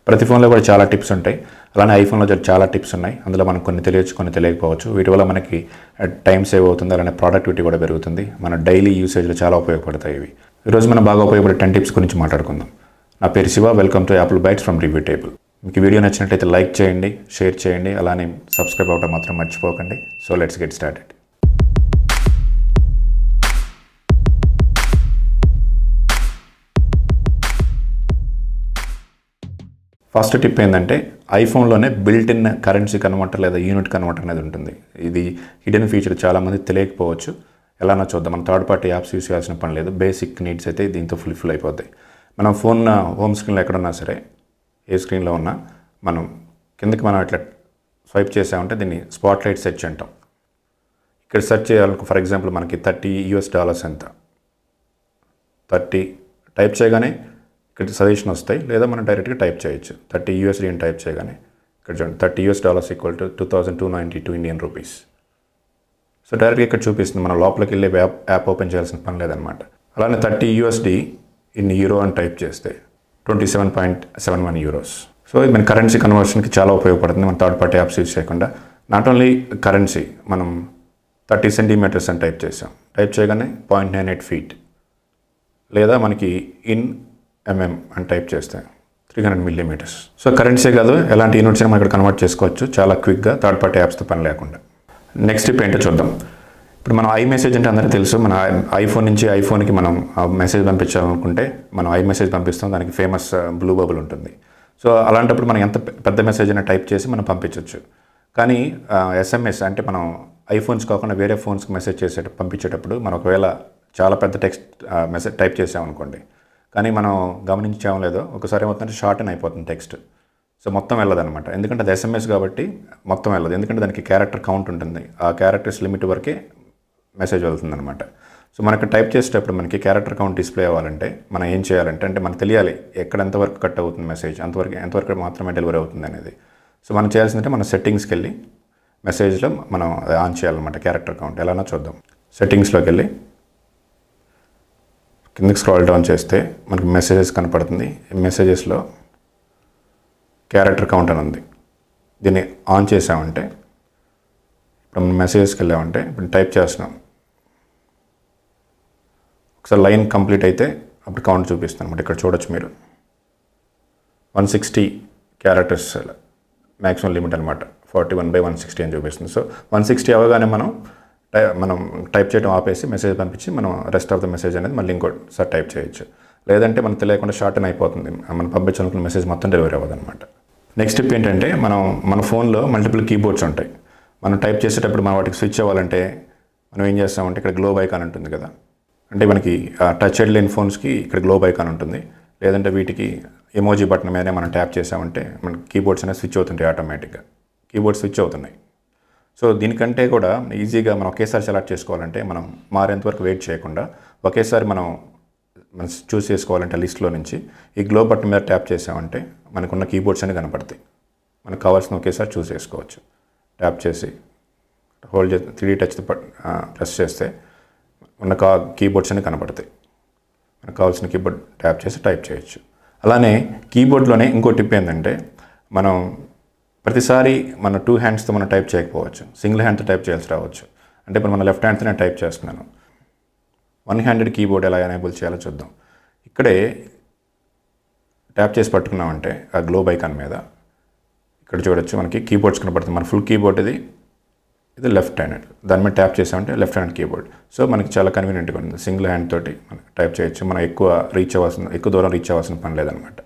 ప్రతి ఫోన్లో కూడా చాలా టిప్స్ ఉంటాయి అలానే ఐఫోన్లో జర చాలా టిప్స్ ఉన్నాయి అందులో మనకు కొన్ని తెలియచ్చు కొన్ని తెలియకపోవచ్చు వీటి వల్ల మనకి టైం సేవ్ అవుతుంది అలానే ప్రొడక్టివిటీ కూడా పెరుగుతుంది మన డైలీ యూసేజ్లో చాలా ఉపయోగపడతాయి ఇవి ఈరోజు మనం బాగా ఉపయోగపడే టెన్ టిప్స్ గురించి మాట్లాడుకుందాం నా పేరు Shiva welcome to Apple Bytes from review table మీకు ఈ వీడియో నచ్చినట్లయితే లైక్ చేయండి షేర్ చేయండి అలానే సబ్స్క్రైబ్ అవ్వడం మాత్రం మర్చిపోకండి so let's get started first tip ఏంటంటే ఐఫోన్లోనే బిల్ట్ ఇన్ కరెన్సీ కన్వర్టర్ లేదా యూనిట్ కన్వర్టర్ అనేది ఉంటుంది ఇది హిడెన్ ఫీచర్ చాలామంది తెలియకపోవచ్చు ఎలానో చూద్దాం మనం థర్డ్ పార్టీ యాప్స్ యూస్ చేయాల్సిన పని లేదు బేసిక్ నీడ్స్ అయితే దీంతో ఫుల్ఫిల్ అయిపోతాయి మనం ఫోన్ హోమ్ స్క్రీన్లో ఎక్కడున్నా సరే ఏ స్క్రీన్లో ఉన్నా మనం కిందకి మనం ఇట్లా స్వైప్ చేసామంటే దీన్ని స్పాట్ లైట్ సెర్చ్ అంటాం ఇక్కడ సెర్చ్ చేయాలనుకో ఫర్ ఎగ్జాంపుల్ మనకి థర్టీ యూఎస్ డాలర్స్ ఎంత థర్టీ టైప్ చేయగానే ఇక్కడ సజెషన్ వస్తాయి లేదా మనం డైరెక్ట్గా టైప్ చేయొచ్చు థర్టీ యూఎస్డీ అని టైప్ చేయగానే ఇక్కడ చూడండి thirty US dollars equal to two thousand two ninety two Indian rupees so డైరెక్ట్గా ఇక్కడ చూపిస్తుంది మనం లోపలికి వెళ్ళి యాప్ యాప్ ఓపెన్ చేయాల్సిన పని లేదనమాట అలానే థర్టీ యూఎస్డి ఇన్ యూరో అని టైప్ చేస్తే twenty seven point seven one euros so ఇది మన కరెన్సీ కన్వర్షన్కి చాలా ఉపయోగపడుతుంది మన థర్డ్ పార్టీ యాప్స్ యూజ్ చేయకుండా నాట్ ఓన్లీ కరెన్సీ మనం థర్టీ సెంటీమీటర్స్ అని టైప్ చేసాం టైప్ చేయగానే పాయింట్ నైన్ ఎయిట్ ఫీట్ లేదా మనకి ఇన్ ఎంఎం అని టైప్ చేస్తే three hundred millimeters so currency కాదు ఎలాంటి యూనిట్స్ మనం ఇక్కడ కన్వర్ట్ చేసుకోవచ్చు చాలా క్విక్గా థర్డ్ పార్టీ యాప్స్తో పని లేకుండా నెక్స్ట్ టిప్ ఏంటో చూద్దాం ఇప్పుడు మనం ఐ మెసేజ్ అంటే అందరికీ తెలుసు మన ఐఫోన్ నుంచి ఐఫోన్కి మనం మెసేజ్ పంపించాలనుకుంటే మనం ఐ మెసేజ్ పంపిస్తాం దానికి ఫేమస్ బ్లూ బబుల్ ఉంటుంది సో అలాంటప్పుడు మనం ఎంత పెద్ద మెసేజ్ అయినా టైప్ చేసి మనం పంపించవచ్చు కానీ ఎస్ఎంఎస్ అంటే మనం ఐఫోన్స్ కాకుండా వేరే ఫోన్స్కి మెసేజ్ చేసే పంపించేటప్పుడు మనం ఒకవేళ చాలా పెద్ద టెక్స్ట్ మెసేజ్ టైప్ చేసామనుకోండి కానీ మనం గమనించామో లేదో ఒకసారి ఏమవుతుందంటే షార్ట్ అని అయిపోతుంది టెక్స్ట్ సో మొత్తం వెళ్ళదన్నమాట ఎందుకంటే అది ఎస్ఎంఎస్ కాబట్టి మొత్తం వెళ్ళదు ఎందుకంటే దానికి క్యారెక్టర్ కౌంట్ ఉంటుంది ఆ క్యారెక్టర్స్ లిమిట్ వరకే మెసేజ్ వెళ్తుందన్నమాట సో మనకి టైప్ చేసేటప్పుడు మనకి క్యారెక్టర్ కౌంట్ డిస్ప్లే అవ్వాలంటే మనం ఏం చేయాలంటే అంటే మనకు తెలియాలి ఎక్కడ ఎంతవరకు కట్ అవుతుంది మెసేజ్ అంతవరకు ఎంతవరకు మాత్రమే డెలివరీ అవుతుంది అనేది సో మనం చేయాల్సిందంటే మన సెట్టింగ్స్కి వెళ్ళి మెసేజ్లో మనం ఆన్ చేయాలన్నమాట క్యారెక్టర్ కౌంట్ ఎలానో చూద్దాం సెట్టింగ్స్లోకి వెళ్ళి కిందకి స్క్రాల్ డౌన్ చేస్తే మనకి మెసేజెస్ కనపడుతుంది ఈ మెసేజెస్లో క్యారెక్టర్ కౌంట్ అని ఉంది దీన్ని ఆన్ చేసామంటే ఇప్పుడు మనం మెసేజెస్కి వెళ్ళామంటే ఇప్పుడు టైప్ చేస్తున్నాం ఒకసారి లైన్ కంప్లీట్ అయితే అప్పుడు కౌంట్ చూపిస్తాను అనమాట ఇక్కడ చూడొచ్చు మీరు one sixty characters maximum limit అనమాట forty one by one sixty అని చూపిస్తుంది సో వన్ సిక్స్టీ అవగానే మనం టై మనం టైప్ చేయడం ఆపేసి మెసేజ్ పంపించి మనం రెస్ట్ ఆఫ్ ద మెసేజ్ అనేది మళ్ళీ ఇంకోసారి టైప్ చేయొచ్చు లేదంటే మనకు తెలియకుండా షార్ట్ అని అయిపోతుంది మనం పంపించాలనుకున్న మెసేజ్ మొత్తం డెలివరీ అవ్వదు అనమాట నెక్స్ట్ టిప్ ఏంటంటే మనం మన ఫోన్లో మల్టిపుల్ కీబోర్డ్స్ ఉంటాయి మనం టైప్ చేసేటప్పుడు మనం వాటికి స్విచ్ అవ్వాలంటే మనం ఏం చేస్తామంటే ఇక్కడ గ్లోబ్ ఐకాన్ ఉంటుంది కదా అంటే మనకి టచ్ హెడ్ లేని ఫోన్స్కి ఇక్కడ గ్లోబ్ ఐకాన్ ఉంటుంది లేదంటే వీటికి ఎమోజీ బటన్ మీదనే మనం ట్యాప్ చేసామంటే మన కీబోర్డ్స్ అనేవి స్విచ్ అవుతుంటాయి ఆటోమేటిక్గా కీబోర్డ్ స్విచ్ అవుతున్నాయి సో దీనికంటే కూడా ఈజీగా మనం ఒకేసారి సెలెక్ట్ చేసుకోవాలంటే మనం మారేంత వరకు వెయిట్ చేయకుండా ఒకేసారి మనం మనం చూస్ చేసుకోవాలంటే లిస్ట్లో నుంచి ఈ గ్లో బటన్ మీద ట్యాప్ చేసామంటే మనకున్న కీబోర్డ్స్ అన్ని కనపడతాయి మనకు కావాల్సిన ఒకేసారి చూస్ చేసుకోవచ్చు ట్యాప్ చేసి హోల్డ్ చేసి త్రీ టచ్ ప్రెస్ చేస్తే ఉన్న కా కీబోర్డ్స్ అన్ని కనపడతాయి మనకు కావాల్సిన కీబోర్డ్ ట్యాప్ చేసి టైప్ చేయొచ్చు అలానే కీబోర్డ్లోనే ఇంకో టిప్ ఏంటంటే మనం ప్రతిసారి మన టూ హ్యాండ్స్తో మనం టైప్ చేయకపోవచ్చు సింగిల్ హ్యాండ్తో టైప్ చేయాల్సి రావచ్చు అంటే ఇప్పుడు మన లెఫ్ట్ హ్యాండ్తో నేను టైప్ చేస్తున్నాను వన్ హ్యాండెడ్ కీబోర్డ్ ఎలా ఎనేబుల్ చేయాలో చూద్దాం ఇక్కడే ట్యాప్ చేసి పట్టుకున్నామంటే ఆ గ్లోబ్ ఐకాన్ మీద ఇక్కడ చూడొచ్చు మనకి కీబోర్డ్స్ కనపడుతుంది మన ఫుల్ కీబోర్డ్ ఇది ఇది లెఫ్ట్ హ్యాండ్ దాని మీద ట్యాప్ చేసామంటే లెఫ్ట్ హ్యాండ్ కీబోర్డ్ సో మనకి చాలా కన్వీనియంట్గా ఉంది సింగిల్ హ్యాండ్ తోటి మనం టైప్ చేయొచ్చు మనం ఎక్కువ రీచ్ అవ్వాల్సిన ఎక్కువ దూరం రీచ్ అవ్వాల్సిన పని లేదనమాట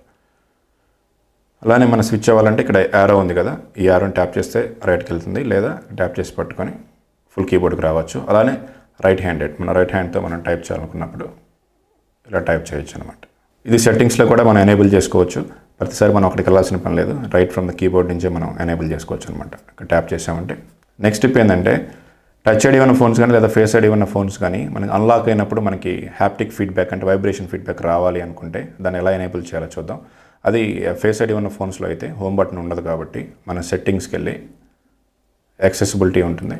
అలానే మనం స్విచ్ అవ్వాలంటే ఇక్కడ యారో ఉంది కదా ఈ యారోని ట్యాప్ చేస్తే రైట్కి వెళ్తుంది లేదా ట్యాప్ చేసి పట్టుకొని ఫుల్ కీబోర్డ్కి రావచ్చు అలానే రైట్ హ్యాండెడ్ మన రైట్ హ్యాండ్తో మనం టైప్ చేయాలనుకున్నప్పుడు ఇలా టైప్ చేయొచ్చు అనమాట ఇది సెట్టింగ్స్లో కూడా మనం ఎనేబుల్ చేసుకోవచ్చు ప్రతిసారి మనం అక్కడికి వెళ్ళాల్సిన పని లేదు రైట్ ఫ్రమ్ ద కీబోర్డ్ నుంచే మనం ఎనేబుల్ చేసుకోవచ్చు అనమాట ఇక్కడ ట్యాప్ చేసామంటే నెక్స్ట్ టిప్ ఏంటంటే టచ్ ఐడి ఉన్న ఫోన్స్ కానీ లేదా ఫేస్ ఐడి ఉన్న ఫోన్స్ కానీ మనకి అన్లాక్ అయినప్పుడు మనకి హ్యాప్టిక్ ఫీడ్బ్యాక్ అంటే వైబ్రేషన్ ఫీడ్బ్యాక్ రావాలి అనుకుంటే దాన్ని ఎలా ఎనేబుల్ చేయాలో చూద్దాం అది ఫేస్ ఐడి ఉన్న ఫోన్స్లో అయితే హోమ్ బటన్ ఉండదు కాబట్టి మన సెట్టింగ్స్కి వెళ్ళి యాక్సెసిబిలిటీ ఉంటుంది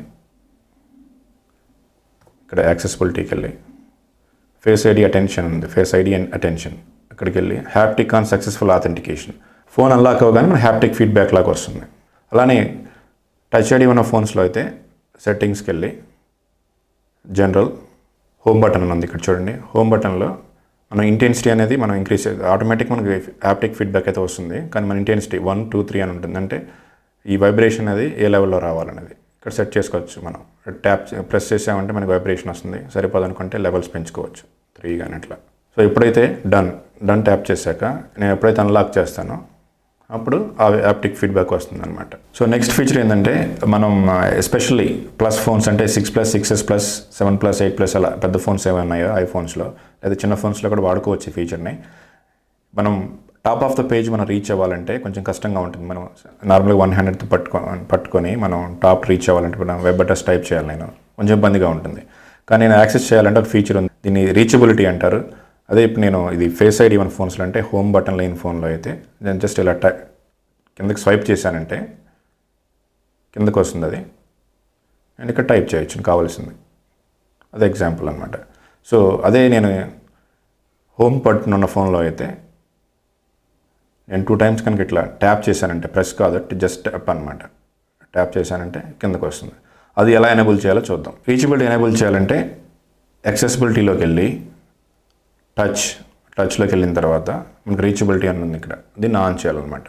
ఇక్కడ యాక్సెసిబిలిటీకి వెళ్ళి ఫేస్ ఐడి అటెన్షన్ ఉంది ఫేస్ ఐడి అండ్ అటెన్షన్ అక్కడికి వెళ్ళి haptic on successful authentication phone unlock అవ్వగానే మన హ్యాప్టిక్ ఫీడ్బ్యాక్ లాగా వస్తుంది అలానే టచ్ ఐడి ఉన్న ఫోన్స్లో అయితే సెట్టింగ్స్కి వెళ్ళి జనరల్ హోమ్ బటన్ ఉంది ఇక్కడ చూడండి హోమ్ బటన్లో మనం ఇంటెన్సిటీ అనేది మనం ఇంక్రీస్ ఆటోమేటిక్ మనకి హ్యాప్టిక్ ఫీడ్బ్యాక్ అయితే వస్తుంది కానీ మన ఇంటెన్సిటీ వన్ టూ త్రీ అని ఉంటుంది అంటే ఈ వైబ్రేషన్ అనేది ఏ లెవెల్లో రావాలనేది ఇక్కడ సెట్ చేసుకోవచ్చు మనం ట్యాప్ ప్రెస్ చేసామంటే మనకి వైబ్రేషన్ వస్తుంది సరిపోదు అనుకుంటే లెవెల్స్ పెంచుకోవచ్చు త్రీ కానీ అట్లా సో ఎప్పుడైతే డన్ డన్ ట్యాప్ చేశాక నేను ఎప్పుడైతే అన్లాక్ చేస్తానో అప్పుడు ఆ యాప్టిక్ ఫీడ్బ్యాక్ వస్తుంది అనమాట సో నెక్స్ట్ ఫీచర్ ఏంటంటే మనం ఎస్పెషల్లీ ప్లస్ ఫోన్స్ అంటే six plus six S plus seven plus eight plus అలా పెద్ద ఫోన్స్ ఏమైనా ఉన్నాయో ఐఫోన్స్లో లేదా చిన్న ఫోన్స్లో కూడా వాడుకోవచ్చు ఈ ఫీచర్ని మనం టాప్ ఆఫ్ ద పేజ్ మనం రీచ్ అవ్వాలంటే కొంచెం కష్టంగా ఉంటుంది మనం నార్మల్గా వన్ హ్యాండ్తో పట్టుకో పట్టుకొని మనం టాప్ రీచ్ అవ్వాలంటే మనం వెబ్ అడ్రస్ టైప్ చేయాలి నేను కొంచెం ఇబ్బందిగా ఉంటుంది కానీ నేను యాక్సెస్ చేయాలంటే ఒక ఫీచర్ ఉంది దీన్ని రీచబిలిటీ అంటారు అదే ఇప్పుడు నేను ఇది ఫేస్ ఐడి వన్ ఫోన్స్లో అంటే హోమ్ బటన్ లేని ఫోన్లో అయితే నేను జస్ట్ ఇలా టై కిందకి స్వైప్ చేశానంటే కిందకు వస్తుంది అది నేను ఇక్కడ టైప్ చేయొచ్చు కావాల్సింది అదే ఎగ్జాంపుల్ అనమాట సో అదే నేను హోమ్ బటన్ ఉన్న ఫోన్లో అయితే నేను టూ టైమ్స్ కనుక ఇట్లా ట్యాప్ చేశానంటే ప్రెస్ కాదు జస్ట్ ట్యాప్ అనమాట ట్యాప్ చేశానంటే కిందకు వస్తుంది అది ఎలా ఎనేబుల్ చేయాలో చూద్దాం రీచబిలిటీ ఎనేబుల్ చేయాలంటే యాక్సెసిబిలిటీలోకి వెళ్ళి టచ్ టచ్లోకి వెళ్ళిన తర్వాత మనకి రీచబిలిటీ అని ఉంది ఇక్కడ దీన్ని ఆన్ చేయాలన్నమాట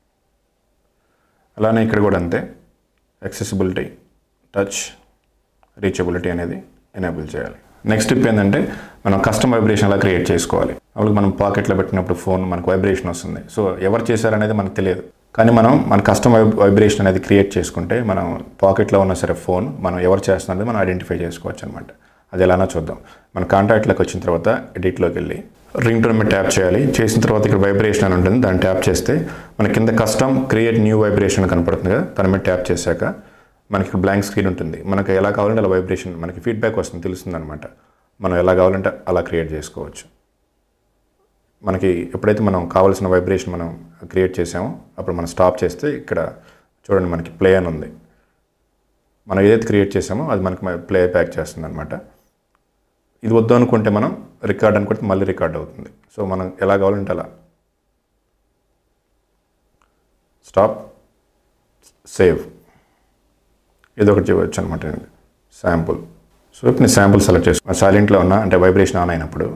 అలానే ఇక్కడ కూడా అంతే యాక్సెసిబిలిటీ టచ్ రీచబిలిటీ అనేది ఎనేబుల్ చేయాలి నెక్స్ట్ టిప్ ఏంటంటే మనం కస్టమ్ వైబ్రేషన్ అలా క్రియేట్ చేసుకోవాలి అప్పుడు మనం పాకెట్లో పెట్టినప్పుడు ఫోన్ మనకు వైబ్రేషన్ వస్తుంది సో ఎవరు చేశారనేది మనకు తెలియదు కానీ మనం మన కస్టమ్ వైబ్రేషన్ అనేది క్రియేట్ చేసుకుంటే మనం పాకెట్లో ఉన్న సరే ఫోన్ మనం ఎవరు చేస్తున్నది మనం ఐడెంటిఫై చేసుకోవచ్చు అనమాట అది ఎలానో చూద్దాం మన కాంటాక్ట్లోకి వచ్చిన తర్వాత ఎడిట్లోకి వెళ్ళి రింగ్ టోన్ మీద ట్యాప్ చేయాలి చేసిన తర్వాత ఇక్కడ వైబ్రేషన్ అని ఉంటుంది దాన్ని ట్యాప్ చేస్తే మన కింద కస్టమ్ క్రియేట్ న్యూ వైబ్రేషన్ కనపడుతుంది కదా దాని మీద ట్యాప్ చేశాక మనకి ఇక్కడ బ్లాంక్ స్క్రీన్ ఉంటుంది మనకి ఎలా కావాలంటే అలా వైబ్రేషన్ మనకి ఫీడ్బ్యాక్ వస్తుంది తెలుస్తుంది అనమాట మనం ఎలా కావాలంటే అలా క్రియేట్ చేసుకోవచ్చు మనకి ఎప్పుడైతే మనం కావాల్సిన వైబ్రేషన్ మనం క్రియేట్ చేసామో అప్పుడు మనం స్టాప్ చేస్తే ఇక్కడ చూడండి మనకి ప్లే అని ఉంది మనం ఏదైతే క్రియేట్ చేసామో అది మనకి ప్లే బ్యాక్ చేస్తుంది అనమాట ఇది వద్దు అనుకుంటే మనం రికార్డ్ అనుకుంటే మళ్ళీ రికార్డ్ అవుతుంది సో మనం ఎలా కావాలంటే అలా స్టాప్ సేవ్ ఇది ఒకటి చేయవచ్చు అనమాట శాంపుల్ సో ఇప్పుడు నేను శాంపుల్ సెలెక్ట్ చేసుకున్నాను సైలెంట్లో ఉన్న అంటే వైబ్రేషన్ ఆన్ అయినప్పుడు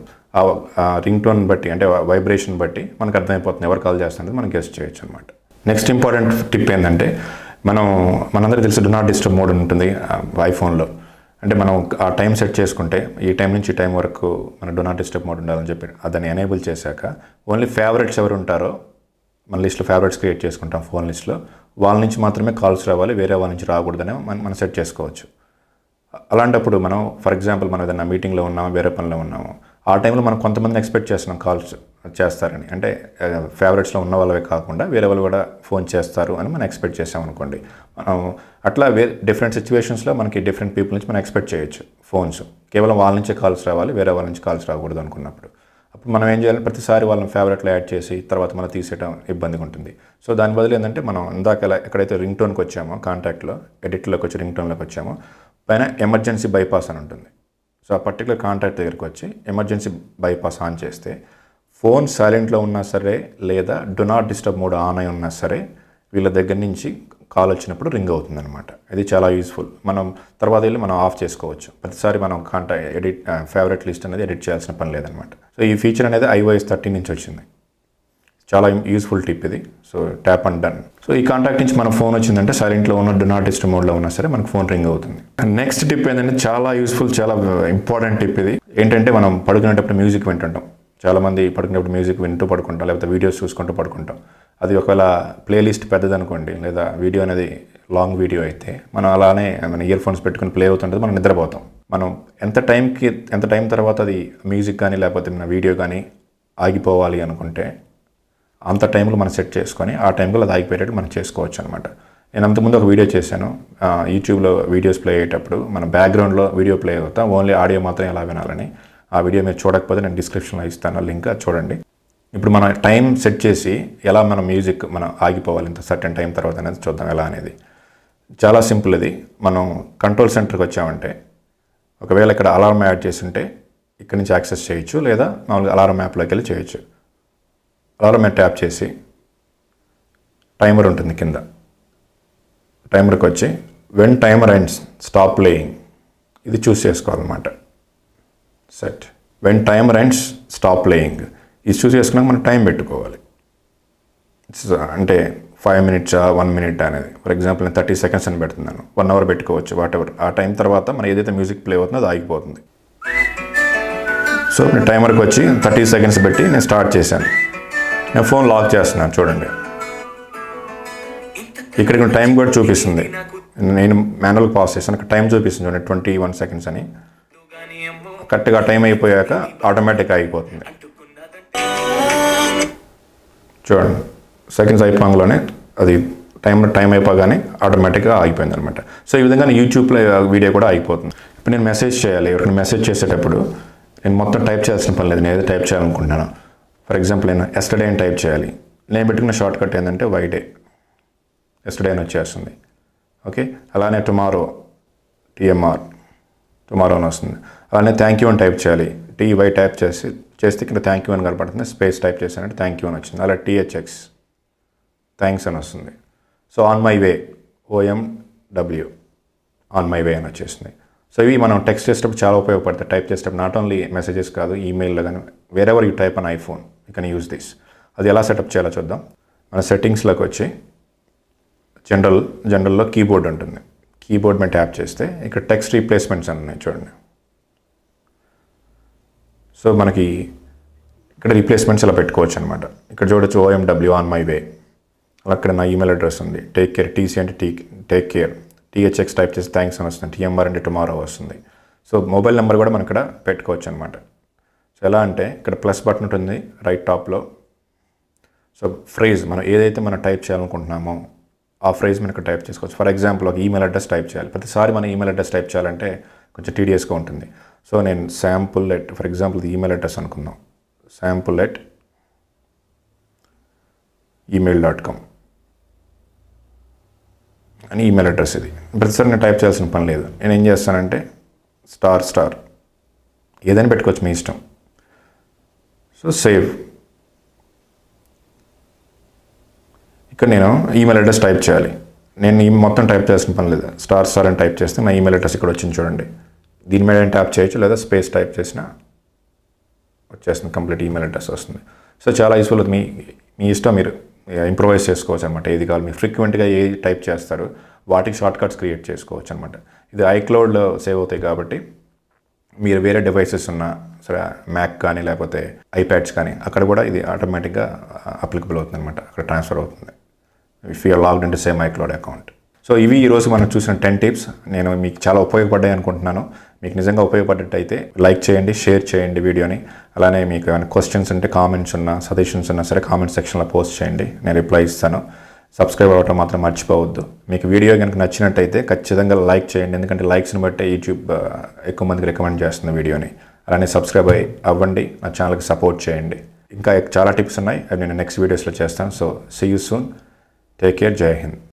ఆ రింగ్ టోన్ బట్టి అంటే వైబ్రేషన్ బట్టి మనకు అర్థమైపోతుంది ఎవరు కాల్ చేస్తున్నది మనం గెస్ట్ చేయొచ్చు అనమాట నెక్స్ట్ ఇంపార్టెంట్ టిప్ ఏంటంటే మనం మనందరికీ తెలిసి డు నాట్ డిస్టర్బ్ మోడ్ ఉంటుంది ఐఫోన్లో అంటే మనం ఆ టైం సెట్ చేసుకుంటే ఈ టైం నుంచి ఈ టైం వరకు మన డు నాట్ డిస్టర్బ్ మోడ్ ఉండాలని చెప్పి అదని ఎనేబుల్ చేశాక ఓన్లీ ఫేవరెట్స్ ఎవరు ఉంటారో మన లిస్ట్లో ఫేవరెట్స్ క్రియేట్ చేసుకుంటాం ఫోన్ లిస్ట్లో వాళ్ళ నుంచి మాత్రమే కాల్స్ రావాలి వేరే వాళ్ళ నుంచి రాకూడదని మనం మనం సెట్ చేసుకోవచ్చు అలాంటప్పుడు మనం ఫర్ ఎగ్జాంపుల్ మనం ఏదైనా మీటింగ్లో ఉన్నాము వేరే పనిలో ఉన్నాము ఆ టైంలో మనం కొంతమందిని ఎక్స్పెక్ట్ చేస్తున్నాం కాల్స్ చేస్తారని అంటే ఫేవరెట్స్లో ఉన్న వాళ్ళవే కాకుండా వేరే వాళ్ళు కూడా ఫోన్ చేస్తారు అని మనం ఎక్స్పెక్ట్ చేసాం అనుకోండి మనం అట్లా వే డిఫరెంట్ సిచ్యువేషన్స్లో మనకి డిఫరెంట్ పీపుల్ నుంచి మనం ఎక్స్పెక్ట్ చేయొచ్చు ఫోన్స్ కేవలం వాళ్ళ నుంచే కాల్స్ రావాలి వేరే వాళ్ళ నుంచి కాల్స్ రాకూడదు అనుకున్నప్పుడు అప్పుడు మనం ఏం చేయాలి ప్రతిసారి వాళ్ళని ఫేవరెట్లో యాడ్ చేసి తర్వాత మనం తీసేయడం ఇబ్బందిగా ఉంటుంది సో దాని బదులు ఏంటంటే మనం ఇందాక ఎలా ఎక్కడైతే రింగ్ టోన్కి వచ్చామో కాంటాక్ట్లో ఎడిట్లోకి వచ్చి రింగ్ టోన్లోకి వచ్చామో పైన ఎమర్జెన్సీ బైపాస్ అని ఉంటుంది సో ఆ పర్టికులర్ కాంటాక్ట్ దగ్గరికి వచ్చి ఎమర్జెన్సీ బైపాస్ ఆన్ చేస్తే ఫోన్ సైలెంట్లో ఉన్నా సరే లేదా do not disturb mode on అయి ఉన్నా సరే వీళ్ళ దగ్గర నుంచి కాల్ వచ్చినప్పుడు రింగ్ అవుతుంది అనమాట ఇది చాలా యూస్ఫుల్ మనం తర్వాత వెళ్ళి మనం ఆఫ్ చేసుకోవచ్చు ప్రతిసారి మనం కాంటాక్ట్ ఎడిట్ ఫేవరెట్ లిస్ట్ అనేది ఎడిట్ చేయాల్సిన పని లేదనమాట సో ఈ ఫీచర్ అనేది ఐఓఎస్ థర్టీ నుంచి వచ్చింది చాలా యూస్ఫుల్ టిప్ ఇది so tap and done so ఈ కాంటాక్ట్ నుంచి మన ఫోన్ వచ్చిందంటే సైలెంట్లో ఉన్న డు నాట్ డిస్టర్బ్ మోడ్లో ఉన్నా సరే మనకు ఫోన్ రింగ్ అవుతుంది నెక్స్ట్ టిప్ ఏంటంటే చాలా యూస్ఫుల్ చాలా ఇంపార్టెంట్ టిప్ ఇది ఏంటంటే మనం పడుకునేటప్పుడు మ్యూజిక్ వింటుంటాం చాలామంది పడుకునేటప్పుడు మ్యూజిక్ వింటూ పడుకుంటాం లేకపోతే వీడియోస్ చూసుకుంటూ పడుకుంటాం అది ఒకవేళ ప్లేలిస్ట్ పెద్దదనుకోండి లేదా వీడియో అనేది లాంగ్ వీడియో అయితే మనం అలానే మన ఇయర్ ఫోన్స్ పెట్టుకుని ప్లే అవుతుంటుంది మనం నిద్రపోతాం మనం ఎంత టైంకి ఎంత టైం తర్వాత అది మ్యూజిక్ కానీ లేకపోతే మన వీడియో కానీ ఆగిపోవాలి అనుకుంటే అంత టైంలో మనం సెట్ చేసుకొని ఆ టైంలో అది ఆగిపోయేటట్టు మనం చేసుకోవచ్చు అనమాట నేను అంతకుముందు ఒక వీడియో చేశాను ఆ, యూట్యూబ్లో వీడియోస్ ప్లే అయ్యేటప్పుడు మన బ్యాక్గ్రౌండ్లో వీడియో ప్లే అవుతా ఓన్లీ ఆడియో మాత్రం ఎలా వినాలని ఆ వీడియో మీరు చూడకపోతే నేను డిస్క్రిప్షన్లో ఇస్తాను లింక్ అది చూడండి ఇప్పుడు మనం టైం సెట్ చేసి ఎలా మనం మ్యూజిక్ మనం ఆగిపోవాలి ఇంత సర్టెన్ టైం తర్వాత అనేది చూద్దాం ఎలా అనేది చాలా సింపుల్ ఇది మనం కంట్రోల్ సెంటర్కి వచ్చామంటే ఒకవేళ ఇక్కడ అలారం యాడ్ చేసి ఉంటే ఇక్కడ నుంచి యాక్సెస్ చేయొచ్చు లేదా మామూలుగా అలారం యాప్లోకి వెళ్ళి చేయొచ్చు అలారం మీద ట్యాప్ చేసి టైమర్ ఉంటుంది కింద టైమర్కి వచ్చి when timer ends stop playing ఇది చూస్ చేసుకోవాలన్నమాట set when timer ends stop playing ఇది చూస్ చేసుకున్నాక మనం టైం పెట్టుకోవాలి It's, అంటే ఫైవ్ మినిట్సా వన్ మినిట్ అనేది ఫర్ ఎగ్జాంపుల్ నేను థర్టీ సెకండ్స్ అని పెడుతున్నాను వన్ అవర్ పెట్టుకోవచ్చు వాట్ ఎవర్ ఆ టైం తర్వాత మనం ఏదైతే మ్యూజిక్ ప్లే అవుతుందో అది ఆగిపోతుంది సో నేను టైమర్కి వచ్చి థర్టీ సెకండ్స్ పెట్టి నేను స్టార్ట్ చేశాను నేను ఫోన్ లాక్ చేస్తున్నాను చూడండి ఇక్కడ ఇక్కడ టైం కూడా చూపిస్తుంది నేను మాన్యువల్ పాస్ చేశాను ఇక్కడ టైం చూపిస్తుంది చూడండి ట్వంటీ వన్ సెకండ్స్ అని కరెక్ట్గా టైం అయిపోయాక ఆటోమేటిక్ ఆగిపోతుంది చూడండి సెకండ్స్ అయిపోగానే అది టైం టైం అయిపోగానే ఆటోమేటిక్గా ఆగిపోయింది అనమాట సో ఈ విధంగా యూట్యూబ్లో వీడియో కూడా ఆగిపోతుంది ఇప్పుడు నేను మెసేజ్ చేయాలి ఎవరికైనా మెసేజ్ చేసేటప్పుడు నేను మొత్తం టైప్ చేయాల్సిన పని లేదు నేను ఏదో టైప్ చేయాలనుకుంటున్నాను ఫర్ ఎగ్జాంపుల్ నేను ఎస్టర్డే అని టైప్ చేయాలి నేను పెట్టుకున్న షార్ట్ కట్ ఏంటంటే వైడే ఎస్టర్డే అని వచ్చేస్తుంది ఓకే అలానే టుమారో టిఎంఆర్ టుమారో అని వస్తుంది అలానే థ్యాంక్ యూ అని టైప్ చేయాలి టీవై టైప్ చేసి చేస్తే ఇక్కడ థ్యాంక్ యూ అని కనపడుతుంది స్పేస్ టైప్ చేశానంటే థ్యాంక్ యూ అని వచ్చింది అలా టీహెచ్ఎక్స్ థ్యాంక్స్ అని వస్తుంది so on my way OM W on my way అని వచ్చేసింది సో ఇవి మనం టెక్స్ట్ చేసేటప్పుడు చాలా ఉపయోగపడతాయి టైప్ చేసేటప్పుడు నాట్ ఓన్లీ మెసేజెస్ కాదు ఈమెయిల్లో కానీ wherever you type on iPhone you can use this అది ఎలా సెటప్ చేయాలో చూద్దాం మన సెట్టింగ్స్లోకి వచ్చి జనరల్ జనరల్లో కీబోర్డ్ ఉంటుంది కీబోర్డ్ మీద ట్యాప్ చేస్తే ఇక్కడ టెక్స్ట్ రీప్లేస్మెంట్స్ అని ఉన్నాయి చూడండి సో మనకి ఇక్కడ రీప్లేస్మెంట్స్ ఇలా పెట్టుకోవచ్చు అనమాట ఇక్కడ చూడొచ్చు ఓఎండబ్ల్యూ ఆన్ మై వే అలా అక్కడ నా ఈమెయిల్ అడ్రస్ ఉంది టేక్ కేర్ టీసీ అంటే T take care THX type చేసి థ్యాంక్స్ అని వస్తుంది టీఎంఆర్ అంటే టుమారో వస్తుంది సో మొబైల్ నెంబర్ కూడా మనం ఇక్కడ పెట్టుకోవచ్చు అనమాట సో ఎలా అంటే ఇక్కడ ప్లస్ బటన్ ఉంటుంది రైట్ టాప్లో సో ఫ్రేజ్ మనం ఏదైతే మనం టైప్ చేయాలనుకుంటున్నామో ఆ ఫ్రేజ్ మనం ఇక్కడ టైప్ చేసుకోవచ్చు ఫర్ ఎగ్జాంపుల్ ఒక ఈమెయిల్ అడ్రస్ టైప్ చేయాలి ప్రతిసారి మన ఈమెయిల్ అడ్రస్ టైప్ చేయాలంటే కొంచెం టీడీఎస్గా ఉంటుంది సో నేను శాంపుల్ ఎట్ ఫర్ ఎగ్జాంపుల్ ఇది ఈమెయిల్ అడ్రస్ అనుకుందాం sample at email dot com అని ఈమెయిల్ అడ్రస్ ఇది ప్రతిసారి నేను టైప్ చేయాల్సిన పని లేదు నేను ఏం చేస్తానంటే స్టార్ స్టార్ ఏదైనా పెట్టుకోవచ్చు మీ ఇష్టం సో సేవ్ ఇక్కడ నేను ఈమెయిల్ అడ్రస్ టైప్ చేయాలి నేను ఈ మొత్తం టైప్ చేయాల్సిన పని లేదు స్టార్ స్టార్ అని టైప్ చేస్తే నా ఈమెయిల్ అడ్రస్ ఇక్కడ వచ్చింది చూడండి దీని మీద ట్యాప్ చేయొచ్చు లేదా స్పేస్ టైప్ చేసిన వచ్చేస్తుంది కంప్లీట్ ఈమెయిల్ అడ్రస్ వస్తుంది సో చాలా యూస్ఫుల్ మీ మీ ఇష్టం మీరు ఇంప్రొవైజ్ చేసుకోవచ్చు అనమాట ఏది కావాలి మీరు ఫ్రీక్వెంట్గా ఏ టైప్ చేస్తారు వాటికి షార్ట్ కట్స్ క్రియేట్ చేసుకోవచ్చు అనమాట ఇది ఐక్లౌడ్లో సేవ్ అవుతాయి కాబట్టి మీరు వేరే డివైసెస్ ఉన్న సరే మ్యాక్ కానీ లేకపోతే ఐప్యాడ్స్ కానీ అక్కడ కూడా ఇది ఆటోమేటిక్గా అప్లికబుల్ అవుతుంది అనమాట అక్కడ ట్రాన్స్ఫర్ అవుతుంది if you are logged into same iCloud account so ఇవి ఈరోజు మనం చూసిన టెన్ టిప్స్ నేను మీకు చాలా ఉపయోగపడ్డాయి అనుకుంటున్నాను మీకు నిజంగా ఉపయోగపడ్డట్టయితే లైక్ చేయండి షేర్ చేయండి వీడియోని అలానే మీకు ఏమైనా క్వశ్చన్స్ ఉంటే కామెంట్స్ ఉన్నా సజెషన్స్ ఉన్నా సరే కామెంట్ సెక్షన్లో పోస్ట్ చేయండి నేను రిప్లై ఇస్తాను సబ్స్క్రైబ్ అవ్వటం మాత్రం మర్చిపోవద్దు మీకు వీడియో కనుక నచ్చినట్టయితే ఖచ్చితంగా లైక్ చేయండి ఎందుకంటే లైక్స్ని బట్టే యూట్యూబ్ ఆ, ఎక్కువ మందికి రికమెండ్ చేస్తుంది వీడియోని అలానే సబ్స్క్రైబ్ అయ్యి అవ్వండి నా ఛానల్కి సపోర్ట్ చేయండి ఇంకా చాలా టిప్స్ ఉన్నాయి అవి నేను నెక్స్ట్ వీడియోస్లో చేస్తాను so see you soon take care Jai Hind